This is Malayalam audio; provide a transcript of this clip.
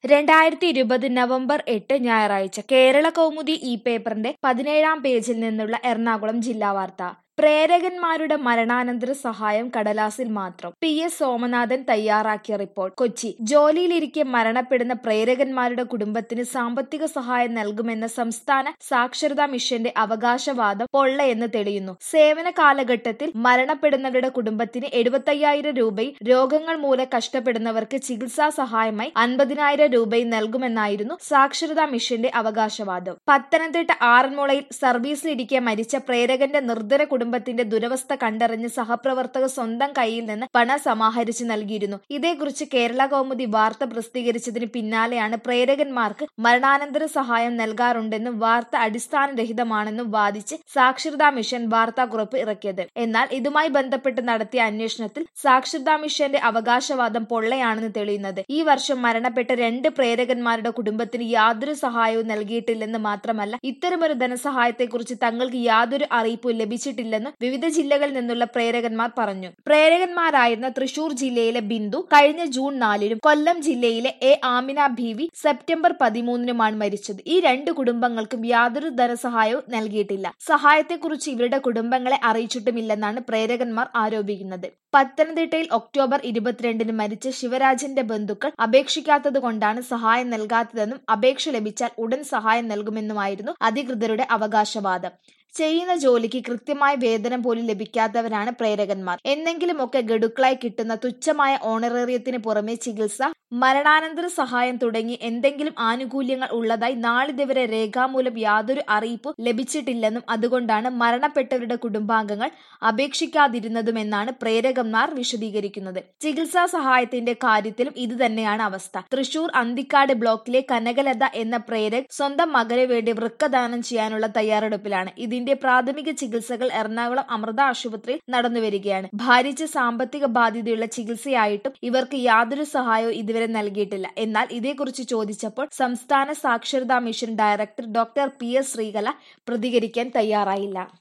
രണ്ടായിരത്തി ഇരുപത് നവംബർ എട്ട് ഞായറാഴ്ച കേരള കൗമുദി ഈ പേപ്പറിന്റെ പതിനേഴാം പേജിൽ നിന്നുള്ള എറണാകുളം ജില്ലാ വാർത്ത പ്രേരകന്മാരുടെ മരണാനന്തര സഹായം കടലാസിൽ മാത്രം പി എസ് സോമനാഥൻ തയ്യാറാക്കിയ റിപ്പോർട്ട് കൊച്ചി ജോലിയിലിരിക്കെ മരണപ്പെടുന്ന പ്രേരകന്മാരുടെ കുടുംബത്തിന് സാമ്പത്തിക സഹായം നൽകുമെന്ന സംസ്ഥാന സാക്ഷരതാ മിഷന്റെ അവകാശവാദം പൊള്ളയെന്ന് തെളിയുന്നു സേവന കാലഘട്ടത്തിൽ മരണപ്പെടുന്നവരുടെ കുടുംബത്തിന് എഴുപത്തയ്യായിരം രൂപയും രോഗങ്ങൾ മൂലം കഷ്ടപ്പെടുന്നവർക്ക് ചികിത്സാ സഹായമായി അൻപതിനായിരം രൂപയും നൽകുമെന്നായിരുന്നു സാക്ഷരതാ മിഷന്റെ അവകാശവാദം പത്തനംതിട്ട ആറന്മുളയിൽ സർവീസിലിരിക്കെ മരിച്ച പ്രേരകന്റെ നിർദ്ധന കുടുംബത്തിന്റെ ദുരവസ്ഥ കണ്ടറിഞ്ഞ് സഹപ്രവർത്തകർ സ്വന്തം കയ്യിൽ നിന്ന് പണം സമാഹരിച്ച് നൽകിയിരുന്നു ഇതേക്കുറിച്ച് കേരള കൗമുദി വാർത്ത പ്രസിദ്ധീകരിച്ചതിന് പിന്നാലെയാണ് പ്രേരകന്മാർക്ക് മരണാനന്തര സഹായം നൽകാറുണ്ടെന്നും വാർത്ത അടിസ്ഥാനരഹിതമാണെന്നും വാദിച്ച് സാക്ഷരതാ മിഷൻ വാർത്താക്കുറിപ്പ് ഇറക്കിയത് എന്നാൽ ഇതുമായി ബന്ധപ്പെട്ട് നടത്തിയ അന്വേഷണത്തിൽ സാക്ഷരതാ മിഷന്റെ അവകാശവാദം പൊള്ളയാണെന്ന് തെളിയുന്നത് ഈ വർഷം മരണപ്പെട്ട രണ്ട് പ്രേരകന്മാരുടെ കുടുംബത്തിന് യാതൊരു സഹായവും നൽകിയിട്ടില്ലെന്ന് മാത്രമല്ല ഇത്തരമൊരു ധനസഹായത്തെക്കുറിച്ച് തങ്ങൾക്ക് യാതൊരു അറിയിപ്പും ലഭിച്ചിട്ടില്ലെന്നും വിവിധ ജില്ലകളിൽ നിന്നുള്ള പ്രേരകന്മാർ പറഞ്ഞു പ്രേരകന്മാരായിരുന്ന തൃശൂർ ജില്ലയിലെ ബിന്ദു കഴിഞ്ഞ ജൂൺ നാലിനും കൊല്ലം ജില്ലയിലെ എ ആമിന ബീവി സെപ്റ്റംബർ പതിമൂന്നിനുമാണ് മരിച്ചത് ഈ രണ്ട് കുടുംബങ്ങൾക്കും യാതൊരു ധനസഹായവും നൽകിയിട്ടില്ല സഹായത്തെക്കുറിച്ച് ഇവരുടെ കുടുംബങ്ങളെ അറിയിച്ചിട്ടുമില്ലെന്നാണ് പ്രേരകന്മാർ ആരോപിക്കുന്നത് പത്തനംതിട്ടയിൽ ഒക്ടോബർ ഇരുപത്തിരണ്ടിന് മരിച്ച ശിവരാജന്റെ ബന്ധുക്കൾ അപേക്ഷിക്കാത്തത് കൊണ്ടാണ് സഹായം നൽകാത്തതെന്നും അപേക്ഷ ലഭിച്ചാൽ ഉടൻ സഹായം നൽകുമെന്നുമായിരുന്നു അധികൃതരുടെ അവകാശവാദം ചെയ്യുന്ന ജോലിക്ക് കൃത്യമായ വേതനം പോലും ലഭിക്കാത്തവരാണ് പ്രേരകന്മാർ എന്തെങ്കിലുമൊക്കെ ഗഡുക്കളായി കിട്ടുന്ന തുച്ഛമായ ഓണറേറിയത്തിന് പുറമെ ചികിത്സ മരണാനന്തര സഹായം തുടങ്ങി എന്തെങ്കിലും ആനുകൂല്യങ്ങൾ ഉള്ളതായി നാളിതുവരെ രേഖാമൂലം യാതൊരു അറിയിപ്പും ലഭിച്ചിട്ടില്ലെന്നും അതുകൊണ്ടാണ് മരണപ്പെട്ടവരുടെ കുടുംബാംഗങ്ങൾ അപേക്ഷിക്കാതിരുന്നതുമെന്നാണ് പ്രേരകന്മാർ വിശദീകരിക്കുന്നത് ചികിത്സാ സഹായത്തിന്റെ കാര്യത്തിലും ഇതുതന്നെയാണ് അവസ്ഥ തൃശൂർ അന്തിക്കാട് ബ്ലോക്കിലെ കനകലത എന്ന പ്രേരക് സ്വന്തം മകന് വേണ്ടി വൃക്കദാനം ചെയ്യാനുള്ള തയ്യാറെടുപ്പിലാണ് ഇതിന്റെ പ്രാഥമിക ചികിത്സകൾ എറണാകുളം അമൃത ആശുപത്രിയിൽ നടന്നുവരികയാണ് ഭാരിച്ച സാമ്പത്തിക ബാധ്യതയുള്ള ചികിത്സയായിട്ടും ഇവർക്ക് യാതൊരു സഹായവും ഇതുവരെ നൽകിയിട്ടില്ല എന്നാൽ ഇതേക്കുറിച്ച് ചോദിച്ചപ്പോൾ സംസ്ഥാന സാക്ഷരതാ mission director doctor P S Sreekala പ്രതികരിക്കാൻ തയ്യാറായില്ല